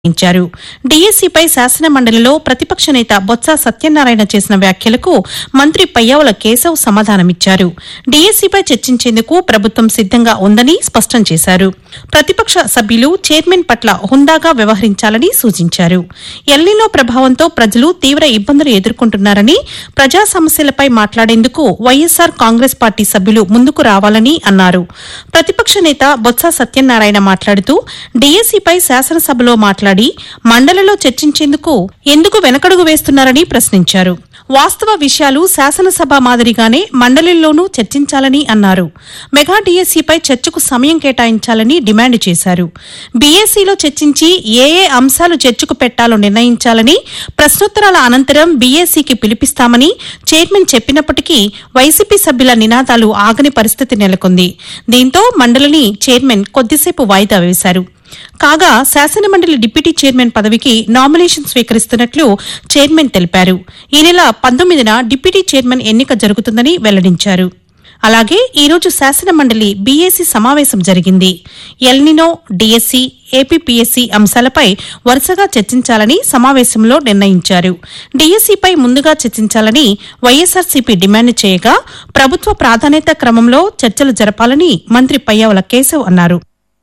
ఇచ్చారు డీఎస్సీపై శాసన మండలిలో ప్రతిపక్ష నేత బొత్స సత్యనారాయణ చేసిన వ్యాఖ్యలకు మంత్రి పయ్యావుల కేశవ్ సమాధానమిచ్చారు డీఎస్సీపై చర్చించేందుకు ప్రభుత్వం సిద్దంగా ఉందని స్పష్టం చేశారు ప్రతిపక్ష సభ్యులు చైర్మన్ పట్ల హుందాగా వ్యవహరించాలని సూచించారు ఎల్నినో ప్రభావంతో ప్రజలు తీవ్ర ఇబ్బందులు ఎదుర్కొంటున్నారని ప్రజా సమస్యలపై మాట్లాడేందుకు వైఎస్సార్ కాంగ్రెస్ పార్టీ సభ్యులు ముందుకు రావాలని అన్నారు ప్రతిపక్ష నేత బొత్స సత్యనారాయణ మాట్లాడుతూ డీఎస్సీపై శాసనసభలో మాట్లాడి మండలిలో చర్చించేందుకు ఎందుకు వెనకడుగు వేస్తున్నారని ప్రశ్నించారు వాస్తవ విషయాలు శాసనసభ మాదిరిగానే మండలిలోనూ చర్చించాలని అన్నారు మెగా డీఎస్సీపై చర్చకు సమయం కేటాయించాలని డిమాండ్ చేశారు బీఎస్సీలో చర్చించి ఏ ఏ అంశాలు చర్చకు పెట్టాలో నిర్ణయించాలని ప్రశ్నోత్తరాల అనంతరం బీఎస్సీకి పిలిపిస్తామని చైర్మన్ చెప్పినప్పటికీ వైసీపీ సభ్యుల నినాదాలు ఆగని పరిస్థితి నెలకొంది దీంతో మండలిని చైర్మన్ కొద్దిసేపు వాయిదా వేశారు కాగా శాసనమండలి డిప్యూటీ చైర్మన్ పదవికి నామినేషన్ స్వీకరిస్తున్నట్లు చైర్మన్ తెలిపారు ఈ నెల పంతొమ్మిదిన డిప్యూటీ చైర్మన్ ఎన్నిక జరుగుతుందని వెల్లడించారు అలాగే ఈ రోజు శాసనమండలి బీఏసీ సమావేశం జరిగింది ఎల్నినో డీఎస్సీ ఏపీపీఎస్సీ అంశాలపై వరుసగా చర్చించాలని సమావేశంలో నిర్ణయించారు డీఎస్సీపై ముందుగా చర్చించాలని వైఎస్సార్సీపీ డిమాండ్ చేయగా ప్రభుత్వ ప్రాధాన్యత క్రమంలో చర్చలు జరపాలని మంత్రి పయ్యావుల కేశవ్ అన్నారు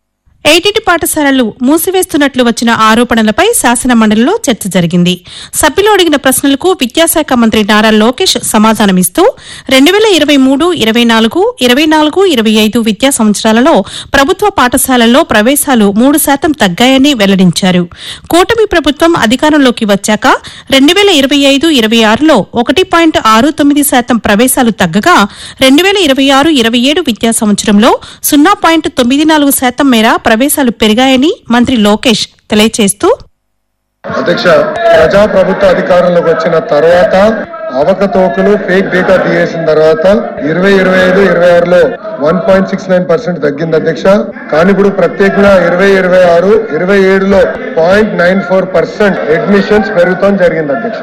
ఏటీటీ పాఠశాలలు మూసివేస్తున్నట్లు వచ్చిన ఆరోపణలపై శాసన మండలిలో చర్చ జరిగింది సభ్యులు అడిగిన ప్రశ్నలకు విద్యాశాఖ మంత్రి నారా లోకేష్ సమాధానమిస్తూ రెండు వేల ఇరవై మూడు ఇరవై నాలుగు ఇరవై నాలుగు ఇరవై ఐదు విద్యా సంవత్సరాలలో ప్రభుత్వ పాఠశాలల్లో ప్రవేశాలు మూడు శాతం తగ్గాయని వెల్లడించారు కూటమి ప్రభుత్వం అధికారంలోకి వచ్చాక రెండు వేల ఇరవై ఐదు ఇరవై ఆరులో ఒకటి పాయింట్ ఆరు తొమ్మిది శాతం ప్రవేశాలు తగ్గగా రెండు వేల ఇరవై ఆరు ఇరవై ఏడు విద్యా సంవత్సరంలో సున్నా పాయింట్ తొమ్మిది నాలుగు శాతం మేర ప్రవేశాలు పెరిగాయని మంత్రి లోకేష్ తెలియజేస్తూ అధ్యక్ష ప్రజా ప్రభుత్వ అధికారంలోకి వచ్చిన తర్వాత అవకతవకలు ఫేక్ డేటా తీసేసిన తర్వాత ఇరవై ఇరవై ఐదు ఇరవై ఆరులో one point six nine percent తగ్గింది అధ్యక్ష కానీ ఇప్పుడు ప్రత్యేకంగా ఇరవై ఇరవై ఆరు ఇరవై ఏడులో point nine four percent admissions పెరుగుతాం జరిగింది అధ్యక్ష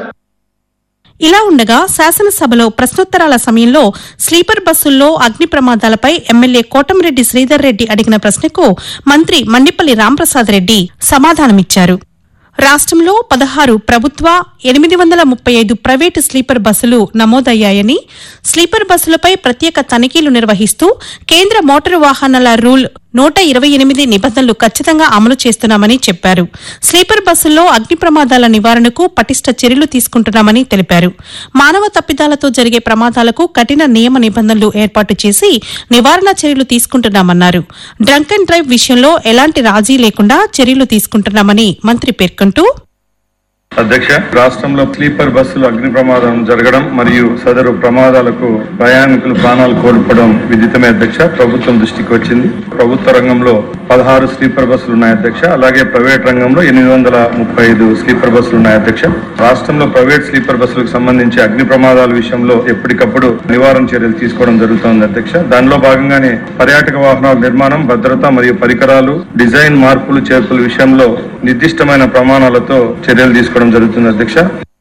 ఇలా ఉండగా శాసనసభలో ప్రశ్నోత్తరాల సమయంలో స్లీపర్ బస్సుల్లో అగ్ని ప్రమాదాలపై ఎమ్మెల్యే కోటమిరెడ్డి శ్రీధర్ రెడ్డి అడిగిన ప్రశ్నకు మంత్రి మండిపల్లి రాంప్రసాద్ రెడ్డి సమాధానమిచ్చారు రాష్ట్రంలో పదహారు ప్రభుత్వ ఎనిమిది వందల ముప్పై ఐదు ప్రైవేటు స్లీపర్ బస్సులు నమోదయ్యాయని స్లీపర్ బస్సులపై ప్రత్యేక తనిఖీలు నిర్వహిస్తూ కేంద్ర మోటారు వాహనాల రూల్ నూట ఇరవై ఎనిమిది నిబంధనలు ఖచ్చితంగా అమలు చేస్తున్నామని చెప్పారు స్లీపర్ బస్సుల్లో అగ్ని ప్రమాదాల నివారణకు పటిష్ట చర్యలు తీసుకుంటున్నామని తెలిపారు మానవ తప్పిదాలతో జరిగే ప్రమాదాలకు కఠిన నియమ నిబంధనలు ఏర్పాటు చేసి నివారణ చర్యలు తీసుకుంటున్నామన్నారు డ్రంక్ అండ్ డ్రైవ్ విషయంలో ఎలాంటి రాజీ లేకుండా చర్యలు తీసుకుంటున్నామని మంత్రి పేర్కొంటూ అధ్యక్ష రాష్ట్రంలో స్లీపర్ బస్సులు అగ్ని ప్రమాదం జరగడం మరియు సదరు ప్రమాదాలకు ప్రయాణికులు ప్రాణాలు కోల్పోవడం విదితమే అధ్యక్ష ప్రభుత్వం దృష్టికి వచ్చింది ప్రభుత్వ రంగంలో పదహారు స్లీపర్ బస్సులు ఉన్నాయి అధ్యక్ష అలాగే ప్రైవేట్ రంగంలో ఎనిమిది వందల ముప్పై ఐదు స్లీపర్ బస్సులు ఉన్నాయి అధ్యక్ష రాష్ట్రంలో ప్రైవేట్ స్లీపర్ బస్సులకు సంబంధించి అగ్ని ప్రమాదాల విషయంలో ఎప్పటికప్పుడు నివారణ చర్యలు తీసుకోవడం జరుగుతోంది అధ్యక్ష దానిలో భాగంగానే పర్యాటక వాహనాల నిర్మాణం భద్రత మరియు పరికరాలు డిజైన్ మార్పులు చేర్పుల విషయంలో నిర్దిష్టమైన ప్రమాణాలతో చర్యలు తీసుకోవడం జరుగుతుంది అధ్యక్ష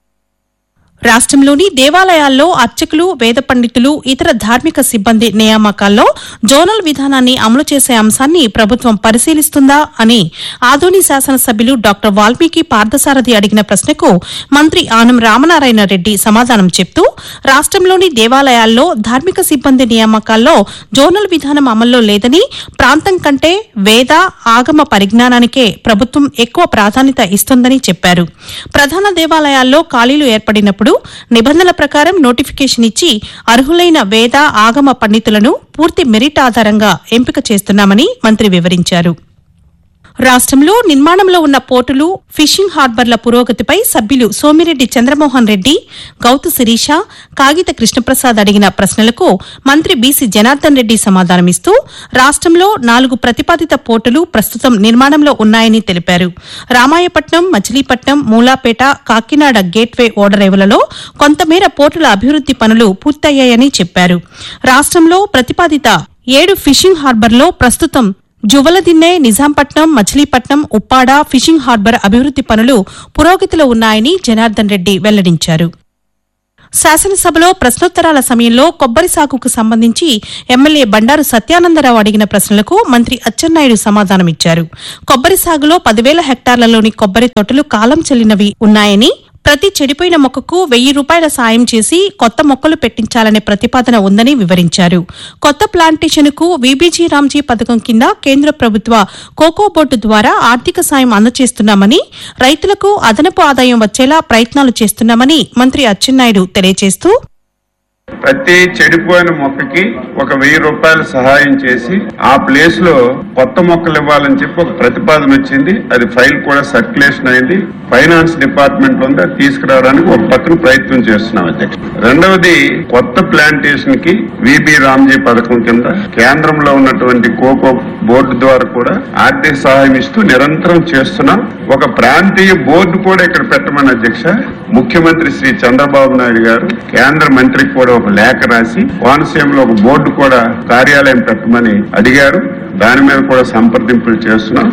రాష్ట్రంలోని దేవాలయాల్లో అర్చకులు వేద పండితులు ఇతర ధార్మిక సిబ్బంది నియామకాల్లో జోనల్ విధానాన్ని అమలు చేసే అంశాన్ని ప్రభుత్వం పరిశీలిస్తుందా అని ఆదోని శాసనసభ్యులు డాక్టర్ వాల్మీకి పార్థసారథి అడిగిన ప్రశ్నకు మంత్రి ఆనం రామనారాయణ రెడ్డి సమాధానం చెప్తూ రాష్ట్రంలోని దేవాలయాల్లో ధార్మిక సిబ్బంది నియామకాల్లో జోనల్ విధానం అమల్లో లేదని ప్రాంతం కంటే వేద ఆగమ పరిజ్ఞానానికే ప్రభుత్వం ఎక్కువ ప్రాధాన్యత ఇస్తుందని చెప్పారు ప్రధాన దేవాలయాల్లో ఖాళీలు ఏర్పడినప్పుడు నిబంధనల ప్రకారం నోటిఫికేషన్ ఇచ్చి అర్హులైన వేద ఆగమ పండితులను పూర్తి మెరిట్ ఆధారంగా ఎంపిక చేస్తున్నామని మంత్రి వివరించారు రాష్ట్రంలో నిర్మాణంలో ఉన్న పోర్టులు ఫిషింగ్ హార్బర్ల పురోగతిపై సభ్యులు సోమిరెడ్డి చంద్రమోహన్ రెడ్డి గౌతు శిరీష కాగిత కృష్ణప్రసాద్ అడిగిన ప్రశ్నలకు మంత్రి బీసీ జనార్దన్ రెడ్డి సమాధానమిస్తూ రాష్ట్రంలో నాలుగు ప్రతిపాదిత పోర్టులు ప్రస్తుతం నిర్మాణంలో ఉన్నాయని తెలిపారు రామాయపట్నం మచిలీపట్నం మూలాపేట కాకినాడ గేట్వే ఓడరేవులలో కొంతమేర పోర్టుల అభివృద్ది పనులు పూర్తయ్యాయని చెప్పారు రాష్ట్రంలో ప్రతిపాదిత ఏడు ఫిషింగ్ హార్బర్లో ప్రస్తుతం జువలదిన్నె నిజాంపట్నం మచిలీపట్నం ఉప్పాడ ఫిషింగ్ హార్బర్ అభివృద్ది పనులు పురోగతిలో ఉన్నాయని జనార్దన్ రెడ్డి వెల్లడించారు శాసనసభలో ప్రశ్నోత్తరాల సమయంలో కొబ్బరి సాగుకు సంబంధించి ఎమ్మెల్యే బండారు సత్యానందరావు అడిగిన ప్రశ్నలకు మంత్రి అచ్చెన్నాయుడు సమాధానమిచ్చారు కొబ్బరి సాగులో పదివేల హెక్టార్లలోని కొబ్బరి తోటలు కాలం చెల్లినవి ఉన్నాయని ప్రతి చెడిపోయిన మొక్కకు వెయ్యి రూపాయల సాయం చేసి కొత్త మొక్కలు పెట్టించాలనే ప్రతిపాదన ఉందని వివరించారు కొత్త ప్లాంటేషన్కు వీబీజీ రామ్జీ పథకం కింద కేంద్ర ప్రభుత్వ కోకో బోర్డు ద్వారా ఆర్థిక సాయం అందజేస్తున్నామని రైతులకు అదనపు ఆదాయం వచ్చేలా ప్రయత్నాలు చేస్తున్నామని మంత్రి అచ్చెన్నాయుడు తెలియజేస్తూ ప్రతి చెడిపోయిన మొక్కకి ఒక వెయ్యి రూపాయలు సహాయం చేసి ఆ ప్లేస్ లో కొత్త మొక్కలు ఇవ్వాలని చెప్పి ఒక ప్రతిపాదన వచ్చింది అది ఫైల్ కూడా సర్క్యులేషన్ అయింది ఫైనాన్స్ డిపార్ట్మెంట్ లో ఉంది అది తీసుకురావడానికి ఒక పక్కన ప్రయత్నం చేస్తున్నాం అధ్యక్ష రెండవది కొత్త ప్లాంటేషన్ కి విబి రామ్జీ పథకం కింద కేంద్రంలో ఉన్నటువంటి కోకో బోర్డు ద్వారా కూడా ఆర్థిక సహాయం ఇస్తూ నిరంతరం చేస్తున్నాం ఒక ప్రాంతీయ బోర్డు కూడా ఇక్కడ పెట్టమని అధ్యక్ష ముఖ్యమంత్రి శ్రీ చంద్రబాబు నాయుడు గారు కేంద్ర మంత్రికి కూడా ఒక లేఖ రాసి కోనసీమలో ఒక బోర్డు కూడా కార్యాలయం పెట్టమని అడిగారు దాని మీద కూడా సంప్రదింపులు చేస్తున్నాం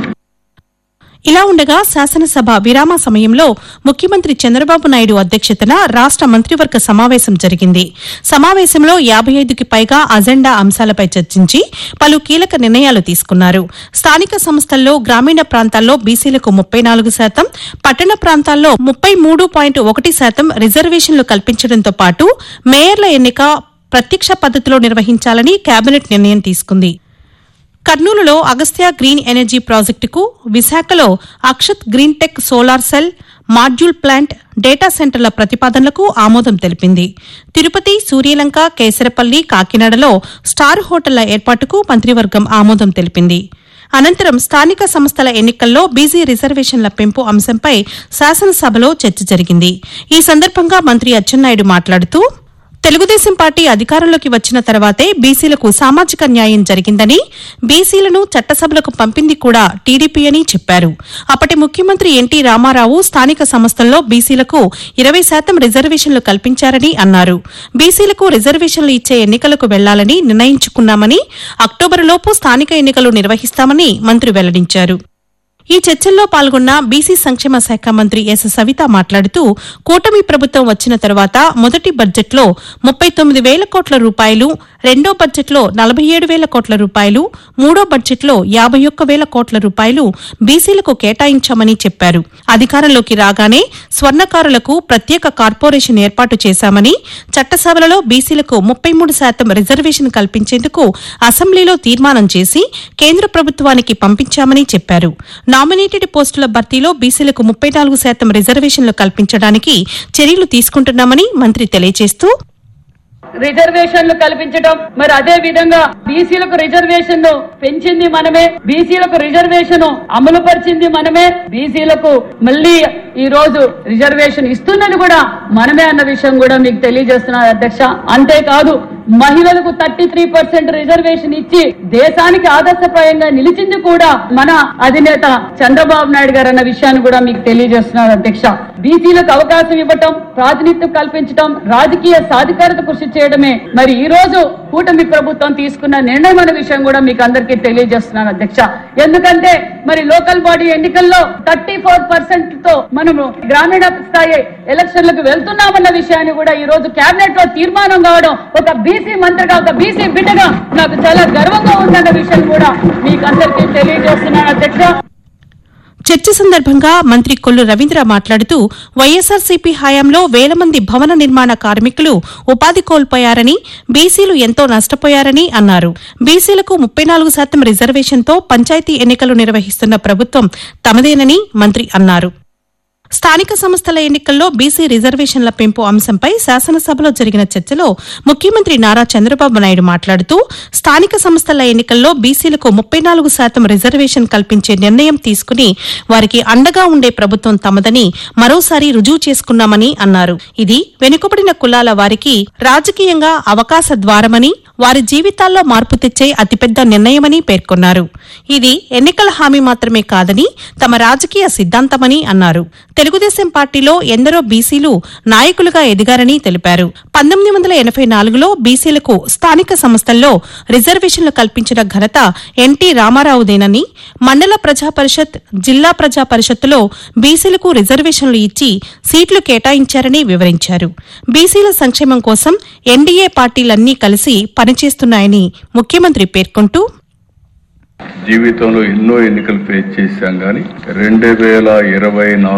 ఇలా ఉండగా శాసనసభ విరామ సమయంలో ముఖ్యమంత్రి చంద్రబాబు నాయుడు అధ్యక్షతన రాష్ట మంత్రివర్గ సమావేశం జరిగింది సమావేశంలో యాభై ఐదుకి పైగా అజెండా అంశాలపై చర్చించి పలు కీలక నిర్ణయాలు తీసుకున్నారు స్థానిక సంస్థల్లో గ్రామీణ ప్రాంతాల్లో బీసీలకు ముప్పై నాలుగు శాతం పట్టణ ప్రాంతాల్లో ముప్పై మూడు పాయింట్ ఒకటి శాతం రిజర్వేషన్లు కల్పించడంతో పాటు మేయర్ల ఎన్నిక ప్రత్యక్ష పద్దతిలో నిర్వహించాలని కేబినెట్ నిర్ణయం తీసుకుంది కర్నూలులో అగస్త్య గ్రీన్ ఎనర్జీ ప్రాజెక్టుకు విశాఖలో Akshat green tech solar cell module plant data సెంటర్ల ప్రతిపాదనలకు ఆమోదం తెలిపింది తిరుపతి సూర్యలంక కేసరపల్లి కాకినాడలో స్టార్ హోటళ్ల ఏర్పాటుకు మంత్రివర్గం ఆమోదం తెలిపింది అనంతరం స్థానిక సంస్థల ఎన్నికల్లో బీసీ రిజర్వేషన్ల పెంపు అంశంపై శాసనసభలో చర్చ జరిగింది ఈ సందర్భంగా మంత్రి అచ్చెన్నాయుడు మాట్లాడుతూ తెలుగుదేశం పార్టీ అధికారంలోకి వచ్చిన తర్వాతే బీసీలకు సామాజిక న్యాయం జరిగిందని బీసీలను చట్టసభలకు పంపింది కూడా టీడీపీ అని చెప్పారు అప్పటి ముఖ్యమంత్రి ఎన్టీ రామారావు స్థానిక సంస్థల్లో బీసీలకు ఇరవై శాతం రిజర్వేషన్లు కల్పించారని అన్నారు బీసీలకు రిజర్వేషన్లు ఇచ్చే ఎన్నికలకు వెళ్లాలని నిర్ణయించుకున్నామని అక్టోబరులోపు స్థానిక ఎన్నికలు నిర్వహిస్తామని మంత్రి వెల్లడించారు ఈ చర్చల్లో పాల్గొన్న బీసీ సంక్షేమ శాఖ మంత్రి ఎస్ సవిత మాట్లాడుతూ కూటమి ప్రభుత్వం వచ్చిన తర్వాత మొదటి బడ్జెట్లో ముప్పై తొమ్మిది వేల కోట్ల రూపాయలు రెండో బడ్జెట్లో నలభై ఏడు వేల కోట్ల రూపాయలు మూడో బడ్జెట్లో యాభై ఒక్క వేల కోట్ల రూపాయలు బీసీలకు కేటాయించామని చెప్పారు అధికారంలోకి రాగానే స్వర్ణకారులకు ప్రత్యేక కార్పొరేషన్ ఏర్పాటు చేశామని చట్టసభలలో బీసీలకు ముప్పై మూడు శాతం రిజర్వేషన్ కల్పించేందుకు అసెంబ్లీలో తీర్మానం చేసి కేంద్ర ప్రభుత్వానికి పంపించామని చెప్పారు నామినేటెడ్ పోస్టుల భర్తీలో బీసీలకు ముప్పై నాలుగు శాతం రిజర్వేషన్లు కల్పించడానికి చర్యలు తీసుకుంటున్నామని మంత్రి తెలియజేస్తూ రిజర్వేషన్లు కల్పించడం మరి అదే విధంగా బీసీలకు రిజర్వేషన్ పెంచింది మనమే బీసీలకు రిజర్వేషన్ అమలు పరిచింది మనమే బీసీలకు మళ్ళీ ఈ రోజు రిజర్వేషన్ ఇస్తున్నది కూడా మనమే అన్న విషయం కూడా మీకు తెలియజేస్తున్నారు అధ్యక్ష అంతేకాదు మహిళలకు థర్టీ త్రీ పర్సెంట్ రిజర్వేషన్ ఇచ్చి దేశానికి ఆదర్శప్రాయంగా నిలిచింది కూడా మన అధినేత చంద్రబాబు నాయుడు గారు అన్న విషయాన్ని కూడా మీకు తెలియజేస్తున్నారు అధ్యక్ష బీసీలకు అవకాశం ఇవ్వటం ప్రాతినిధ్యం కల్పించడం రాజకీయ సాధికారత కృషి చేయడమే మరి ఈ రోజు కూటమి ప్రభుత్వం తీసుకున్న నిర్ణయం అనే విషయం కూడా మీకు అందరికీ తెలియజేస్తున్నాను అధ్యక్ష ఎందుకంటే మరి లోకల్ బాడీ ఎన్నికల్లో థర్టీ ఫోర్ పర్సెంట్ తో మనము గ్రామీణ స్థాయి ఎలక్షన్లకు వెళ్తున్నామన్న విషయాన్ని కూడా ఈ రోజు కేబినెట్ లో తీర్మానం కావడం ఒక బీసీ మంత్రిగా ఒక బీసీ బిడ్డగా నాకు చాలా గర్వంగా ఉందన్న విషయం కూడా మీకు అందరికీ తెలియజేస్తున్నాను అధ్యక్ష చర్చ సందర్భంగా మంత్రి కొల్లు రవీంద్ర మాట్లాడుతూ వైఎస్సార్సీపీ హయాంలో వేల మంది భవన నిర్మాణ కార్మికులు ఉపాధి కోల్పోయారని బీసీలు ఎంతో నష్టపోయారని అన్నారు బీసీలకు ముప్పై నాలుగు శాతం రిజర్వేషన్తో పంచాయతీ ఎన్నికలు నిర్వహిస్తున్న ప్రభుత్వం తమదేనని మంత్రి అన్నారు స్థానిక సంస్థల ఎన్నికల్లో బీసీ రిజర్వేషన్ల పెంపు అంశంపై శాసనసభలో జరిగిన చర్చలో ముఖ్యమంత్రి నారా చంద్రబాబు నాయుడు మాట్లాడుతూ స్థానిక సంస్థల ఎన్నికల్లో బీసీలకు ముప్పై నాలుగు శాతం రిజర్వేషన్ కల్పించే నిర్ణయం తీసుకుని వారికి అండగా ఉండే ప్రభుత్వం తమదని మరోసారి రుజువు చేసుకున్నామని అన్నారు ఇది వెనుకబడిన కులాల వారికి రాజకీయంగా అవకాశ ద్వారమని వారి జీవితాల్లో మార్పు తెచ్చే అతిపెద్ద నిర్ణయమని పేర్కొన్నారు ఇది ఎన్నికల హామీ మాత్రమే కాదని తమ రాజకీయ సిద్ధాంతమని అన్నారు తెలుగుదేశం పార్టీలో ఎందరో బీసీలు నాయకులుగా ఎదిగారని తెలిపారు పంతొమ్మిది వందల ఎనభై నాలుగులో బీసీలకు స్థానిక సంస్థల్లో రిజర్వేషన్లు కల్పించిన ఘనత ఎన్టీ రామారావుదేనని మండల ప్రజా పరిషత్ జిల్లా ప్రజా పరిషత్తులో బీసీలకు రిజర్వేషన్లు ఇచ్చి సీట్లు కేటాయించారని వివరించారు బీసీల సంక్షేమం కోసం ఎన్డీఏ పార్టీలన్నీ కలిసి పనిచేస్తున్నాయని ముఖ్యమంత్రి పేర్కొంటూ జీవితంలో ఎన్నో ఎన్నికలు ఫేస్ చేశాం కానీ రెండు వేల ఇరవై నాలుగు